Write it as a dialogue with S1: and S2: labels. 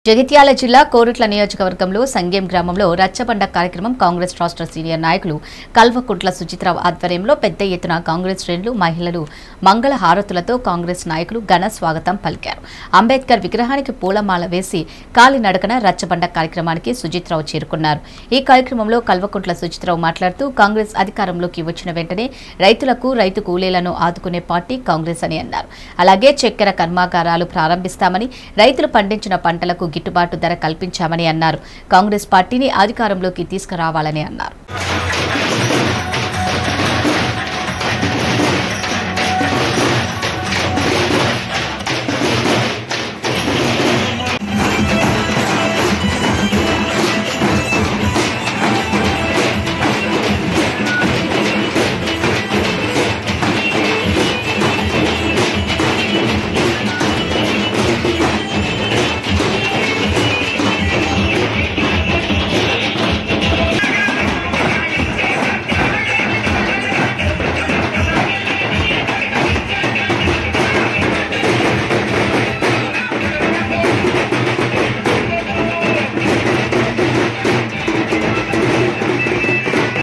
S1: జగిత్యాల జిల్లా కోరుట్ల నియోజకవర్గంలో సంగేం గ్రామంలో రచ్చబండ కార్యక్రమం కాంగ్రెస్ రాష్ట్ర సీనియర్ నాయకులు కల్వకుంట్ల సుచిత్రావు ఆధ్వర్యంలో పెద్ద ఎత్తున కాంగ్రెస్ శ్రేణులు మహిళలు మంగళ హారతులతో కాంగ్రెస్ నాయకులు ఘన స్వాగతం పలికారు అంబేద్కర్ విగ్రహానికి పూలమాల వేసి కాలినడకన రచ్చబండ కార్యక్రమానికి సుజిత్రావు చేరుకున్నారు ఈ కార్యక్రమంలో కల్వకుంట్ల సుచిత్రావు మాట్లాడుతూ కాంగ్రెస్ అధికారంలోకి వచ్చిన వెంటనే రైతులకు రైతు కూలీలను ఆదుకునే పార్టీ కాంగ్రెస్ అని అన్నారు అలాగే చక్కెర కర్మాగారాలు ప్రారంభిస్తామని రైతులు పండించిన పంటలకు గిట్టుబాటు ధర కల్పించామని అన్నారు కాంగ్రెస్ పార్టీని అధికారంలోకి తీసుకురావాలని అన్నారు